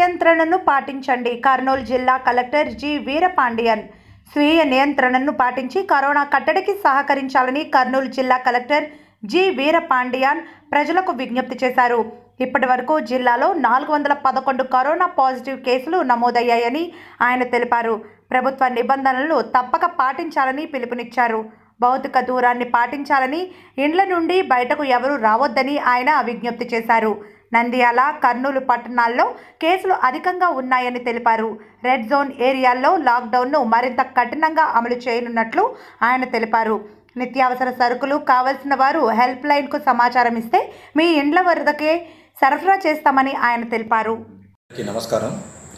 నియంత్రణను పాటించండి కర్నూలు జిల్లా కలెక్టర్ జి వీరపాండియన్ స్వీయ నియంత్రణను పాటించి కరోనా కట్టడికి సహకరించాలని కర్నూలు జిల్లా కలెక్టర్ జి వీరపాండియన్ ప్రజలకు విజ్ఞప్తి చేశారు ఇప్పటి వరకు జిల్లాలో నాలుగు వందల పదకొండు కరోనా పాజిటివ్ కేసులు నమోదయ్యాయని ఆయన తెలిపారు ప్రభుత్వ నిబంధనలు తప్పక పాటించాలని పిలుపునిచ్చారు భౌతిక దూరాన్ని పాటించాలని ఇండ్ల నుండి బయటకు ఎవరూ రావద్దని ఆయన విజ్ఞప్తి చేశారు నంద్యాల కర్నూలు పట్టణాల్లో కేసులు అధికంగా ఉన్నాయని తెలిపారు రెడ్ జోన్ ఏరియాల్లో లాక్డౌన్ను మరింత కఠినంగా అమలు చేయనున్నట్లు ఆయన తెలిపారు నిత్యావసర సరుకులు కావలసిన వారు హెల్ప్ లైన్కు సమాచారం ఇస్తే మీ ఇండ్ల వద్దకే సరఫరా చేస్తామని ఆయన తెలిపారు అందరికీ నమస్కారం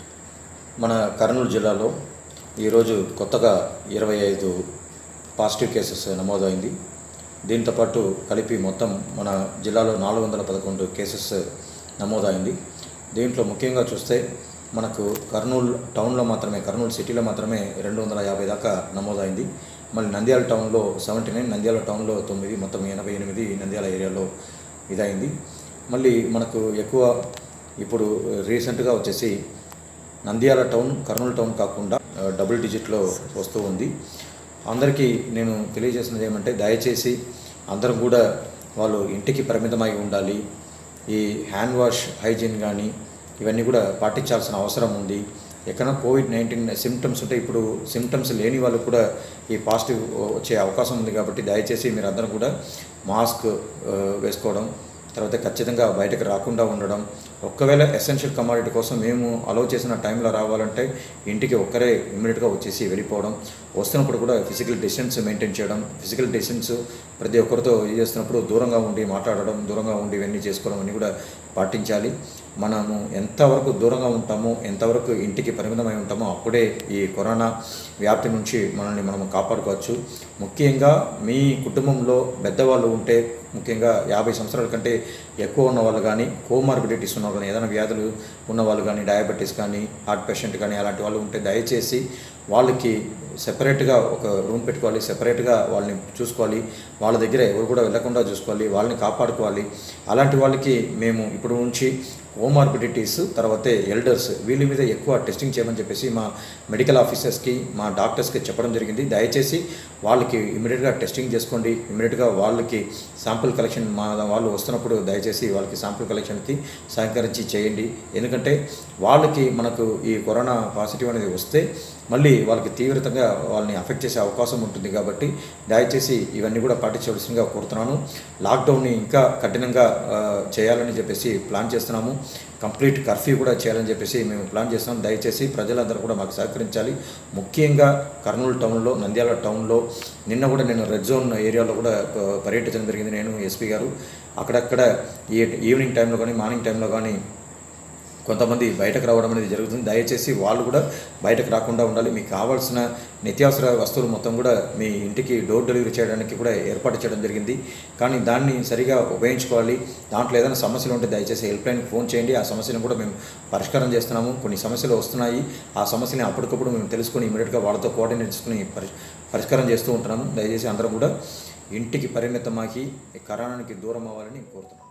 మన కర్నూలు జిల్లాలో ఈరోజు కొత్తగా ఇరవై ఐదు పాజిటివ్ కేసెస్ నమోదైంది దీంతోపాటు కలిపి మొత్తం మన జిల్లాలో నాలుగు వందల పదకొండు కేసెస్ నమోదైంది దీంట్లో ముఖ్యంగా చూస్తే మనకు కర్నూలు టౌన్లో మాత్రమే కర్నూలు సిటీలో మాత్రమే రెండు వందల యాభై దాకా నమోదైంది మళ్ళీ నంద్యాల టౌన్లో సెవెంటీ నైన్ నంద్యాల టౌన్లో తొమ్మిది మొత్తం ఎనభై ఎనిమిది నంద్యాల ఏరియాలో ఇదైంది మళ్ళీ మనకు ఎక్కువ ఇప్పుడు రీసెంట్గా వచ్చేసి నంద్యాల టౌన్ కర్నూలు టౌన్ కాకుండా ఆ, డబుల్ డిజిట్లో వస్తూ ఉంది అందరికీ నేను తెలియజేసినది ఏమంటే దయచేసి అందరం కూడా వాళ్ళు ఇంటికి పరిమితమై ఉండాలి ఈ హ్యాండ్ వాష్ హైజీన్ కానీ ఇవన్నీ కూడా పాటించాల్సిన అవసరం ఉంది ఎక్కడైనా కోవిడ్ నైన్టీన్ సిమ్టమ్స్ ఉంటే ఇప్పుడు సిమ్టమ్స్ లేని వాళ్ళు కూడా ఈ పాజిటివ్ వచ్చే అవకాశం ఉంది కాబట్టి దయచేసి మీరు అందరూ కూడా మాస్క్ ఆ, వేసుకోవడం తర్వాత ఖచ్చితంగా బయటకు రాకుండా ఉండడం ఒక్కవేళ ఎసెన్షియల్ కమాడిటీ కోసం మేము అలౌ చేసిన టైంలో రావాలంటే ఇంటికి ఒక్కరే ఇమ్మీడియట్గా వచ్చేసి వెళ్ళిపోవడం వస్తున్నప్పుడు కూడా ఫిజికల్ డిస్టెన్స్ మెయింటైన్ చేయడం ఫిజికల్ డిస్టెన్స్ ప్రతి ఒక్కరితో ఇది చేస్తున్నప్పుడు దూరంగా ఉండి మాట్లాడడం దూరంగా ఉండి ఇవన్నీ చేసుకోవడం అన్నీ కూడా పాటించాలి మనము ఎంతవరకు దూరంగా ఉంటామో ఎంతవరకు ఇంటికి పరిమితమై ఉంటామో అప్పుడే ఈ కరోనా వ్యాప్తి నుంచి మనల్ని మనం కాపాడుకోవచ్చు ముఖ్యంగా మీ కుటుంబంలో పెద్దవాళ్ళు ఉంటే ముఖ్యంగా యాభై సంవత్సరాల కంటే ఎక్కువ ఉన్న వాళ్ళు కానీ కోమార్బిడిటీస్ ఉన్న వాళ్ళు ఏదైనా వ్యాధులు ఉన్న వాళ్ళు కానీ డయాబెటీస్ కానీ హార్ట్ పేషెంట్ కానీ అలాంటి వాళ్ళు ఉంటే దయచేసి వాళ్ళకి సెపరేట్గా ఒక రూమ్ పెట్టుకోవాలి సెపరేట్గా వాళ్ళని చూసుకోవాలి వాళ్ళ దగ్గర ఎవరు కూడా వెళ్ళకుండా చూసుకోవాలి వాళ్ళని కాపాడుకోవాలి అలాంటి వాళ్ళకి మేము ఇప్పుడు నుంచి కోమార్బిడిటీస్ తర్వాత ఎల్డర్స్ వీళ్ళ మీద ఎక్కువ టెస్టింగ్ చేయమని చెప్పేసి మా మెడికల్ ఆఫీసర్స్కి మా డాక్టర్స్కి చెప్పడం జరిగింది దయచేసి వాళ్ళకి ఇమీడియట్గా టెస్టింగ్ చేసుకోండి ఇమీడియట్గా వాళ్ళకి శాంపుల్ కలెక్షన్ మా వాళ్ళు వస్తున్నప్పుడు దయచేసి వాళ్ళకి శాంపుల్ కలెక్షన్కి సహకరించి చేయండి ఎందుకంటే వాళ్ళకి మనకు ఈ కరోనా పాజిటివ్ అనేది వస్తే మళ్ళీ వాళ్ళకి తీవ్రతంగా వాళ్ళని అఫెక్ట్ చేసే అవకాశం ఉంటుంది కాబట్టి దయచేసి ఇవన్నీ కూడా పాటించవలసిందిగా కోరుతున్నాను లాక్డౌన్ని ఇంకా కఠినంగా ఆ, చేయాలని చెప్పేసి ప్లాన్ చేస్తున్నాము కంప్లీట్ కర్ఫ్యూ కూడా చేయాలని చెప్పేసి మేము ప్లాన్ చేస్తున్నాం దయచేసి ప్రజలందరూ కూడా మాకు సహకరించాలి ముఖ్యంగా కర్నూలు టౌన్లో నంద్యాల టౌన్లో నిన్న కూడా నేను రెడ్ జోన్ ఏరియాలో కూడా ఆ, పర్యటించడం జరిగింది నేను ఎస్పీ గారు అక్కడక్కడ ఈ ఈవినింగ్ టైంలో కానీ మార్నింగ్ టైంలో కానీ కొంతమంది బయటకు రావడం అనేది జరుగుతుంది దయచేసి వాళ్ళు కూడా బయటకు రాకుండా ఉండాలి మీకు కావాల్సిన నిత్యావసర వస్తువులు మొత్తం కూడా మీ ఇంటికి డోర్ డెలివరీ చేయడానికి కూడా ఏర్పాటు చేయడం జరిగింది కానీ దాన్ని సరిగా ఉపయోగించుకోవాలి దాంట్లో ఏదైనా సమస్యలు ఉంటే దయచేసి హెల్ప్ లైన్కి ఫోన్ చేయండి ఆ సమస్యను కూడా మేము పరిష్కారం చేస్తున్నాము కొన్ని సమస్యలు వస్తున్నాయి ఆ సమస్యని అప్పటికప్పుడు మేము తెలుసుకొని ఇమీడియట్గా వాళ్ళతో కోఆర్డినేట్ చేసుకుని పరి పరిష్కారం చేస్తూ ఉంటున్నాము దయచేసి అందరం కూడా ఇంటికి పరిమితమాకి ఈ కరోనానికి దూరం అవ్వాలని కోరుతున్నాం